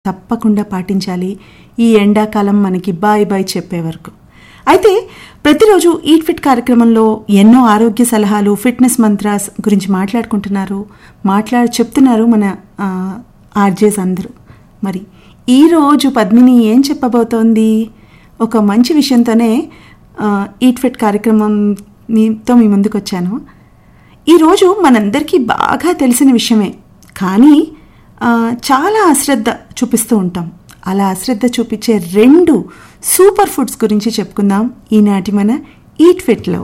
తప్పకుండా పాటించాలి ఈ ఎండాకాలం మనకి బాయ్ బాయ్ చెప్పే వరకు అయితే ప్రతిరోజు ఈట్ ఫిట్ కార్యక్రమంలో ఎన్నో ఆరోగ్య సలహాలు ఫిట్నెస్ మంత్రాస్ గురించి మాట్లాడుకుంటున్నారు మాట్లాడి చెప్తున్నారు మన ఆర్జేస్ అందరూ మరి ఈరోజు పద్మిని ఏం చెప్పబోతోంది ఒక మంచి విషయంతోనే ఆ, ఈట్ ఫిట్ కార్యక్రమం మీతో మీ ముందుకు వచ్చాను ఈరోజు మనందరికీ బాగా తెలిసిన విషయమే కానీ ఆ, చాలా అశ్రద్ధ చూపిస్తూ ఉంటాం అలా అశ్రద్ధ చూపించే రెండు సూపర్ ఫుడ్స్ గురించి చెప్పుకుందాం ఈనాటి మన ఈట్ ఫిట్లో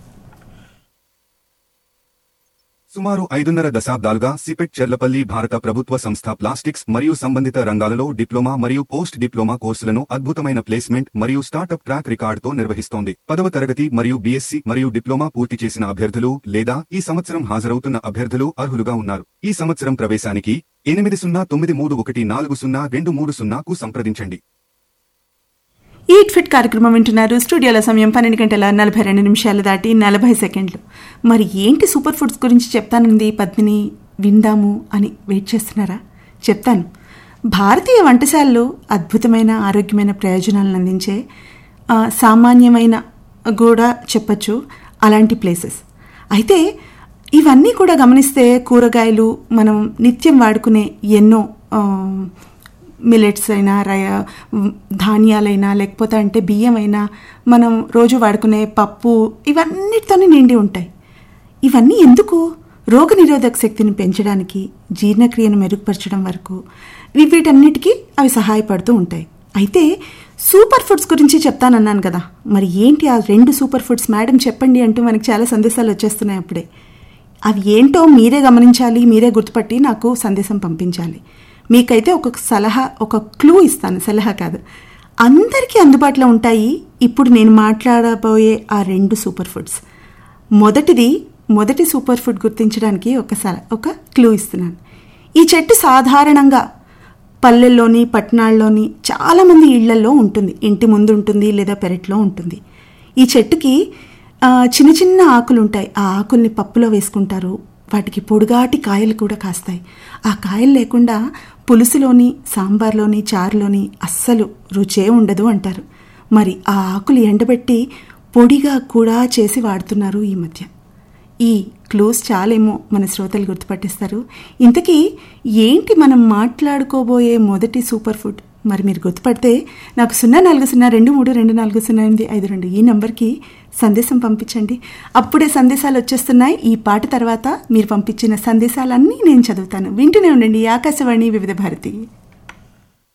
సుమారు ఐదున్నర దశాబ్దాలుగా సిపెట్ చెర్లపల్లి భారత ప్రభుత్వ సంస్థ ప్లాస్టిక్స్ మరియు సంబంధిత రంగాలలో డిప్లొమా మరియు పోస్ట్ డిప్లొమా కోర్సులను అద్భుతమైన ప్లేస్మెంట్ మరియు స్టార్టప్ ట్రాక్ రికార్డుతో నిర్వహిస్తోంది పదవ తరగతి మరియు బీఎస్సీ మరియు డిప్లొమా పూర్తి చేసిన అభ్యర్థులు లేదా ఈ సంవత్సరం హాజరవుతున్న అభ్యర్థులు అర్హులుగా ఉన్నారు ఈ సంవత్సరం ప్రవేశానికి ఎనిమిది సున్నా తొమ్మిది మూడు ఒకటి నాలుగు సున్నా రెండు మూడు సున్నాకు సంప్రదించండి ఈట్ ఫిట్ కార్యక్రమం వింటున్నారు స్టూడియోలో సమయం పన్నెండు గంటల నలభై రెండు నిమిషాలు దాటి నలభై సెకండ్లు మరి ఏంటి సూపర్ ఫుడ్స్ గురించి చెప్తానంది పద్మిని విందాము అని వెయిట్ చేస్తున్నారా చెప్తాను భారతీయ వంటశాలలో అద్భుతమైన ఆరోగ్యమైన ప్రయోజనాలను అందించే ఆ, సామాన్యమైన కూడా చెప్పచ్చు అలాంటి ప్లేసెస్ అయితే ఇవన్నీ కూడా గమనిస్తే కూరగాయలు మనం నిత్యం వాడుకునే ఎన్నో ఆ, మిలెట్స్ అయినా రయ ధాన్యాలైనా లేకపోతే అంటే బియ్యం అయినా మనం రోజు వాడుకునే పప్పు ఇవన్నిటితోనే నిండి ఉంటాయి ఇవన్నీ ఎందుకు రోగనిరోధక శక్తిని పెంచడానికి జీర్ణక్రియను మెరుగుపరచడం వరకు వీ- వీటన్నిటికీ అవి సహాయపడుతూ ఉంటాయి అయితే సూపర్ ఫుడ్స్ గురించి చెప్తానన్నాను కదా మరి ఏంటి ఆ రెండు సూపర్ ఫుడ్స్ మేడం చెప్పండి అంటూ మనకి చాలా సందేశాలు వచ్చేస్తున్నాయి అప్పుడే అవి ఏంటో మీరే గమనించాలి మీరే గుర్తుపట్టి నాకు సందేశం పంపించాలి మీకైతే ఒక సలహా ఒక క్లూ ఇస్తాను సలహా కాదు అందరికీ అందుబాటులో ఉంటాయి ఇప్పుడు నేను మాట్లాడబోయే ఆ రెండు సూపర్ ఫుడ్స్ మొదటిది మొదటి సూపర్ ఫుడ్ గుర్తించడానికి ఒక సల ఒక క్లూ ఇస్తున్నాను ఈ చెట్టు సాధారణంగా పల్లెల్లోని పట్టణాల్లోని చాలామంది ఇళ్లలో ఉంటుంది ఇంటి ముందు ఉంటుంది లేదా పెరట్లో ఉంటుంది ఈ చెట్టుకి ఆ, చిన్న చిన్న ఆకులు ఉంటాయి ఆ ఆకుల్ని పప్పులో వేసుకుంటారు వాటికి పొడుగాటి కాయలు కూడా కాస్తాయి ఆ కాయలు లేకుండా పులుసులోని సాంబార్లోని చారులోని అస్సలు రుచే ఉండదు అంటారు మరి ఆ ఆకులు ఎండబెట్టి పొడిగా కూడా చేసి వాడుతున్నారు ఈ మధ్య ఈ క్లూస్ చాలేమో మన శ్రోతలు గుర్తుపట్టేస్తారు ఇంతకీ ఏంటి మనం మాట్లాడుకోబోయే మొదటి సూపర్ ఫుడ్ మరి మీరు గుర్తుపడితే నాకు సున్నా నాలుగు సున్నా రెండు మూడు రెండు నాలుగు సున్నా ఎనిమిది ఐదు రెండు ఈ నెంబర్కి సందేశం పంపించండి అప్పుడే సందేశాలు వచ్చేస్తున్నాయి ఈ పాట తర్వాత మీరు పంపించిన సందేశాలన్నీ నేను చదువుతాను వింటూనే ఉండండి ఆకాశవాణి వివిధ భారతి